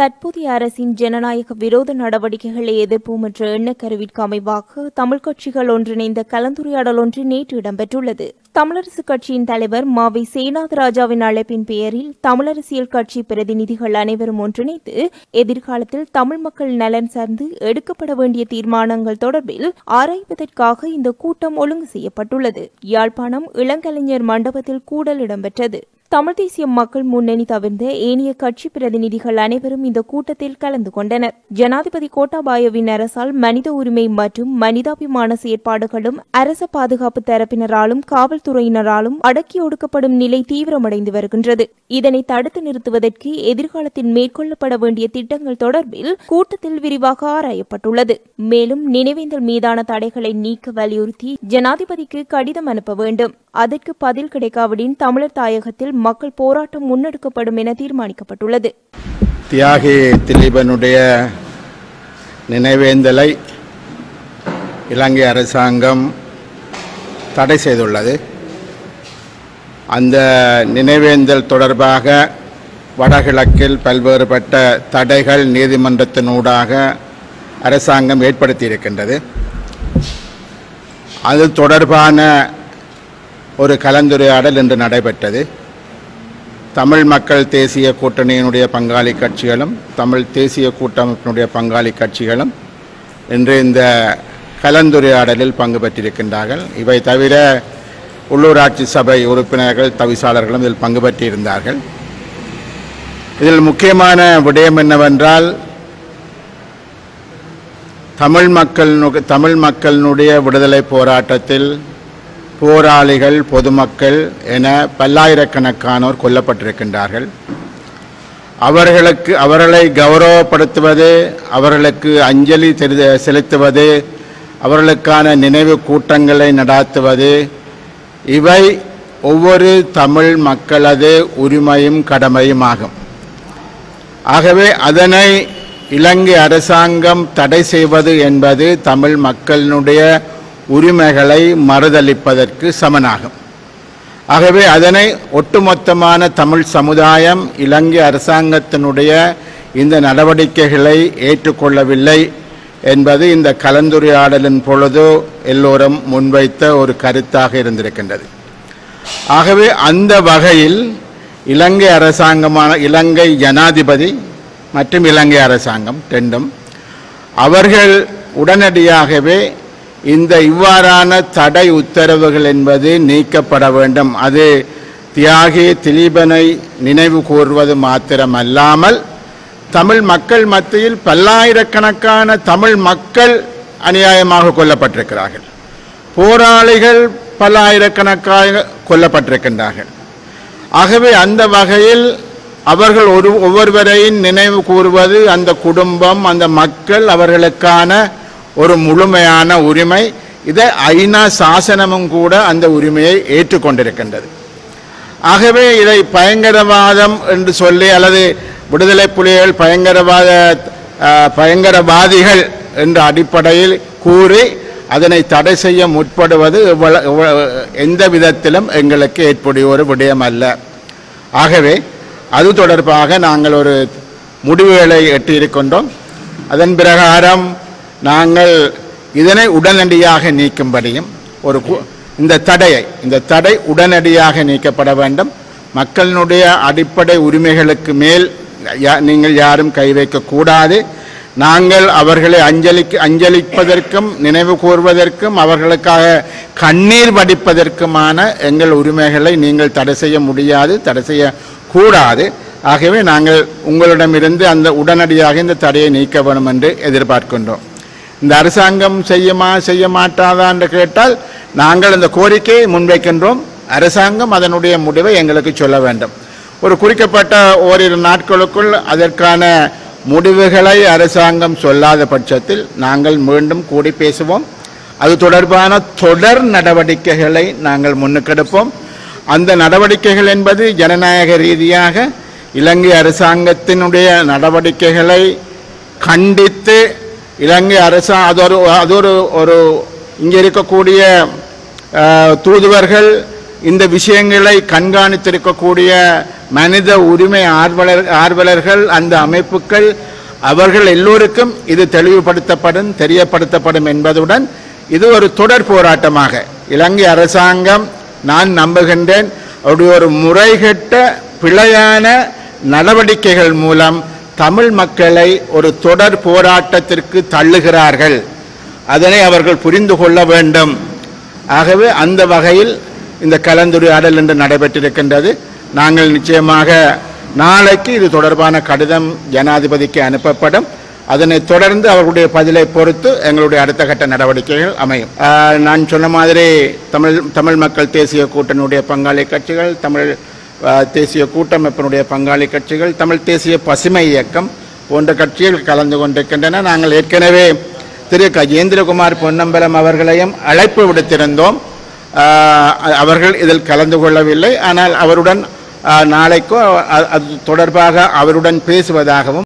தற்போதைய அரசின் ஜனநாயக விரோத நடவடிக்கைகளை எதிர்ப்போம் என்ற எண்ணக்கருவிற்கு அமைவாக தமிழ் கட்சிகள் ஒன்றிணைந்த கலந்துரையாடல் ஒன்று நேற்று இடம்பெற்றுள்ளது தமிழரசுக் கட்சியின் தலைவர் மாவை சேனாத் ராஜாவின் அழைப்பின் பெயரில் தமிழரசியல் கட்சி பிரதிநிதிகள் அனைவரும் ஒன்றிணைந்து எதிர்காலத்தில் தமிழ் மக்கள் நலன் சார்ந்து எடுக்கப்பட வேண்டிய தீர்மானங்கள் தொடர்பில் ஆராய்வதற்காக இந்த கூட்டம் ஒழுங்கு செய்யப்பட்டுள்ளது யாழ்ப்பாணம் இளங்கலைஞர் மண்டபத்தில் கூடல் இடம்பெற்றது தமிழ் தேசிய மக்கள் முன்னணி தவிர்ந்த ஏனைய கட்சி பிரதிநிதிகள் அனைவரும் இந்த கூட்டத்தில் கலந்து கொண்டனர் ஜனாதிபதி கோட்டாபாயவின் அரசால் மனித உரிமை மற்றும் மனிதாபிமான செயற்பாடுகளும் அரச பாதுகாப்பு தரப்பினராலும் காவல்துறையினராலும் அடக்கி ஒடுக்கப்படும் நிலை தீவிரமடைந்து வருகின்றது இதனை தடுத்து நிறுத்துவதற்கு எதிர்காலத்தில் மேற்கொள்ளப்பட வேண்டிய திட்டங்கள் தொடர்பில் கூட்டத்தில் விரிவாக ஆராயப்பட்டுள்ளது மேலும் நினைவேந்தல் மீதான தடைகளை நீக்க வலியுறுத்தி ஜனாதிபதிக்கு கடிதம் அனுப்ப வேண்டும் அதற்கு பதில் கிடைக்காவிடின் தமிழர் தாயகத்தில் மக்கள் போராட்டம் முன்னெடுக்கப்படும் என தீர்மானிக்கப்பட்டுள்ளது தியாகி திலீபனுடைய நினைவேந்தலை இலங்கை அரசாங்கம் தடை செய்துள்ளது அந்த நினைவேந்தல் தொடர்பாக வடகிழக்கில் பல்வேறுபட்ட தடைகள் நீதிமன்றத்தினூடாக அரசாங்கம் ஏற்படுத்தியிருக்கின்றது அது தொடர்பான ஒரு கலந்துரையாடல் இன்று நடைபெற்றது தமிழ் மக்கள் தேசிய கூட்டணியினுடைய பங்காளி கட்சிகளும் தமிழ் தேசிய கூட்டமைப்பினுடைய பங்காளி கட்சிகளும் இன்று இந்த கலந்துரையாடலில் பங்கு பெற்றிருக்கின்றார்கள் இவை தவிர உள்ளூராட்சி சபை உறுப்பினர்கள் தவிசாளர்களும் இதில் பங்கு பெற்றிருந்தார்கள் இதில் முக்கியமான விடயம் என்னவென்றால் தமிழ் மக்கள் தமிழ் மக்களினுடைய விடுதலை போராட்டத்தில் போராளிகள் பொதுமக்கள் என பல்லாயிரக்கணக்கானோர் கொல்லப்பட்டிருக்கின்றார்கள் அவர்களுக்கு அவர்களை கௌரவப்படுத்துவது அவர்களுக்கு அஞ்சலி தெரி- செலுத்துவது அவர்களுக்கான நினைவு கூட்டங்களை நடாத்துவது இவை ஒவ்வொரு தமிழ் மக்களது உரிமையும் கடமையுமாகும் ஆகவே அதனை இலங்கை அரசாங்கம் தடை செய்வது என்பது தமிழ் மக்களினுடைய உரிமைகளை மறுதளிப்பதற்கு சமனாகும் ஆகவே அதனை ஒட்டுமொத்தமான தமிழ் சமுதாயம் இலங்கை அரசாங்கத்தினுடைய இந்த நடவடிக்கைகளை ஏற்றுக்கொள்ளவில்லை என்பது இந்த கலந்துரையாடலின் பொழுது எல்லோரும் முன்வைத்த ஒரு கருத்தாக இருந்திருக்கின்றது ஆகவே அந்த வகையில் இலங்கை அரசாங்கமான இலங்கை ஜனாதிபதி மற்றும் இலங்கை அரசாங்கம் ரெண்டும் அவர்கள் உடனடியாகவே இந்த இவ்வாறான தடை உத்தரவுகள் என்பது நீக்கப்பட வேண்டும் அது தியாகி திலீபனை நினைவு கூர்வது மாத்திரமல்லாமல் தமிழ் மக்கள் மத்தியில் பல்லாயிரக்கணக்கான தமிழ் மக்கள் அநியாயமாக கொல்லப்பட்டிருக்கிறார்கள் போராளிகள் பல்லாயிரக்கணக்காக கொல்லப்பட்டிருக்கின்றார்கள் ஆகவே அந்த வகையில் அவர்கள் ஒரு ஒவ்வொருவரையும் நினைவு கூறுவது அந்த குடும்பம் அந்த மக்கள் அவர்களுக்கான ஒரு முழுமையான உரிமை இதை ஐநா சாசனமும் கூட அந்த உரிமையை ஏற்றுக்கொண்டிருக்கின்றது ஆகவே இதை பயங்கரவாதம் என்று சொல்லி அல்லது விடுதலை புலிகள் பயங்கரவாத அஹ், பயங்கரவாதிகள் என்ற அடிப்படையில் கூறி அதனை தடை செய்ய முற்படுவது எவ்வள- எவ்வ- எந்த விதத்திலும் எங்களுக்கு ஏற்புடைய ஒரு விடயம் அல்ல ஆகவே அது தொடர்பாக நாங்கள் ஒரு முடிவுகளை எட்டியிருக்கின்றோம் அதன் பிரகாரம் நாங்கள் இதனை உடனடியாக நீக்கும்படியும் ஒரு கு- இந்த தடையை இந்த தடை உடனடியாக நீக்கப்பட வேண்டும் மக்களினுடைய அடிப்படை உரிமைகளுக்கு மேல் யா- நீங்கள் யாரும் கை வைக்கக்கூடாது நாங்கள் அவர்களை அஞ்சலிக்கு அஞ்சலிப்பதற்கும் நினைவு கூர்வதற்கும் அவர்களுக்காக கண்ணீர் வடிப்பதற்குமான எங்கள் உரிமைகளை நீங்கள் தடை செய்ய முடியாது தடை செய்ய கூடாது ஆகவே நாங்கள் உங்களிடமிருந்து அந்த உடனடியாக இந்த தடையை நீக்க வேண்டும் என்று எதிர்பார்க்கின்றோம் இந்த அரசாங்கம் செய்யுமா செய்ய மாட்டாதா என்று கேட்டால் நாங்கள் இந்த கோரிக்கையை முன்வைக்கின்றோம் அரசாங்கம் அதனுடைய முடிவை எங்களுக்கு சொல்ல வேண்டும் ஒரு குறிக்கப்பட்ட ஓரிரு நாட்களுக்குள் அதற்கான முடிவுகளை அரசாங்கம் சொல்லாத பட்சத்தில் நாங்கள் மீண்டும் கூடி பேசுவோம் அது தொடர்பான தொடர் நடவடிக்கைகளை நாங்கள் முன்னுக்கெடுப்போம் அந்த நடவடிக்கைகள் என்பது ஜனநாயக ரீதியாக இலங்கை அரசாங்கத்தினுடைய நடவடிக்கைகளை கண்டித்து இலங்கை அரசா அது ஒரு அது ஒரு ஒரு இங்கே இருக்கக்கூடிய அஹ், தூதுவர்கள் இந்த விஷயங்களை கண்காணித்திருக்கக்கூடிய மனித உரிமை ஆர்வலர் ஆர்வலர்கள் அந்த அமைப்புகள் அவர்கள் எல்லோருக்கும் இது தெளிவுபடுத்தப்படும் தெரியப்படுத்தப்படும் என்பதுடன் இது ஒரு தொடர் போராட்டமாக இலங்கை அரசாங்கம் நான் நம்புகின்றேன் அவருடைய ஒரு முறைகெட்ட பிழையான நடவடிக்கைகள் மூலம் தமிழ் மக்களை ஒரு தொடர் போராட்டத்திற்கு தள்ளுகிறார்கள் அதனை அவர்கள் புரிந்து கொள்ள வேண்டும் ஆகவே அந்த வகையில் இந்த கலந்துரையாடல் இன்று நடைபெற்றிருக்கின்றது நாங்கள் நிச்சயமாக நாளைக்கு இது தொடர்பான கடிதம் ஜனாதிபதிக்கு அனுப்பப்படும் அதனைத் தொடர்ந்து அவர்களுடைய பதிலை பொறுத்து எங்களுடைய அடுத்த கட்ட நடவடிக்கைகள் அமையும் ஆஹ், நான் சொன்ன மாதிரி தமிழ் தமிழ் மக்கள் தேசிய கூட்டணியுடைய பங்காளி கட்சிகள் தமிழ் ஆஹ், தேசிய கூட்டமைப்பினுடைய பங்காளி கட்சிகள் தமிழ் தேசிய பசுமை இயக்கம் போன்ற கட்சிகள் கலந்து கொண்டிருக்கின்றன நாங்கள் ஏற்கனவே திரு கஜேந்திரகுமார் பொன்னம்பலம் அவர்களையும் அழைப்பு விடுத்திருந்தோம் ஆஹ், அவர்கள் இதில் கலந்து கொள்ளவில்லை ஆனால் அவருடன் ஆஹ், நாளைக்கோ அ- அது தொடர்பாக அவருடன் பேசுவதாகவும்